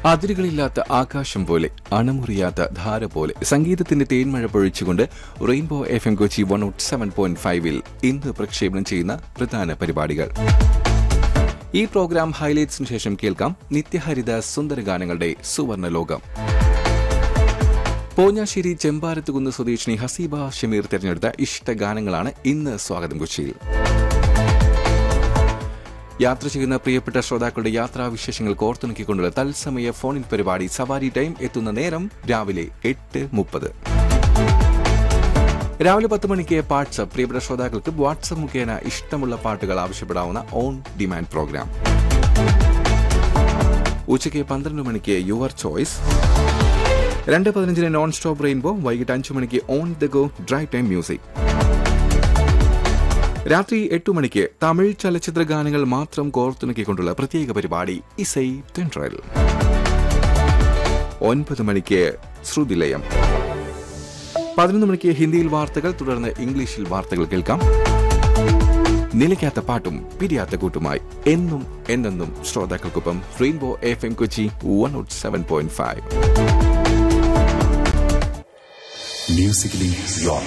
അതിരുകളില്ലാത്ത ആകാശം പോലെ അണമുറിയാത്ത ധാര പോലെ സംഗീതത്തിന്റെ തേന്മഴ പൊഴിച്ചുകൊണ്ട് Rainbow F M Kochi one ought seven point ഫൈവിൽ ഇന്ന് പ്രക്ഷേപണം ചെയ്യുന്ന പ്രധാന പരിപാടികൾ ഈ പ്രോഗ്രാം ഹൈലൈറ്റ്സിന് ശേഷം കേൾക്കാം നിത്യഹരിത സുന്ദരഗാനങ്ങളുടെ സുവർണ ലോകം പോഞ്ഞാശ്ശേരി ചെമ്പാരത്തുകുന്ന് സ്വദേശിനി ഹസീബ ഷമീർ തിരഞ്ഞെടുത്ത ഇഷ്ടഗാനങ്ങളാണ് ഇന്ന് സ്വാഗതം കൊച്ചിയിൽ യാത്ര ചെയ്യുന്ന പ്രിയപ്പെട്ട ശ്രോതാക്കളുടെ യാത്രാവിശേഷങ്ങൾ കോർത്തിണക്കിക്കൊണ്ടുള്ള തത്സമയ ഫോണിൻ പരിപാടി സവാരി ടൈം എത്തുന്ന നേരം രാവിലെ എട്ട് മുപ്പത് രാവിലെ പത്ത് മണിക്ക് വാട്സപ്പ് പ്രിയപ്പെട്ട ശ്രോതാക്കൾക്ക് വാട്സപ്പ് മുഖേന ഇഷ്ടമുള്ള പാട്ടുകൾ ആവശ്യപ്പെടാവുന്ന ഓൺ ഡിമാൻഡ് പ്രോഗ്രാം ഉച്ചയ്ക്ക് പന്ത്രണ്ട് മണിക്ക് യുവർ ചോയ്സ് രണ്ട് പതിനഞ്ചിന് നോൺ സ്റ്റോപ്പ് റെയിൻബോ വൈകിട്ട് അഞ്ചു മണിക്ക് on the go drive time music രാത്രി എട്ടു മണിക്ക് തമിഴ് ചലച്ചിത്ര ഗാനങ്ങൾ മാത്രം കോർത്തിണക്കിക്കൊണ്ടുള്ള പ്രത്യേക പരിപാടി ഇസൈ തെൻട്രൽ ഒൻപത് മണിക്ക് ശ്രുതിലയം പതിനൊന്ന് മണിക്ക് ഹിന്ദിയിൽ വാർത്തകൾ തുടർന്ന് ഇംഗ്ലീഷിൽ വാർത്തകൾ കേൾക്കാം നിലയ്ക്കാത്ത പാട്ടും പിരിയാത്ത കൂട്ടുമായി എന്നും എന്നെന്നും ശ്രോതാക്കൾക്കൊപ്പം Rainbow F M Kochi one ought seven point five Musically yours.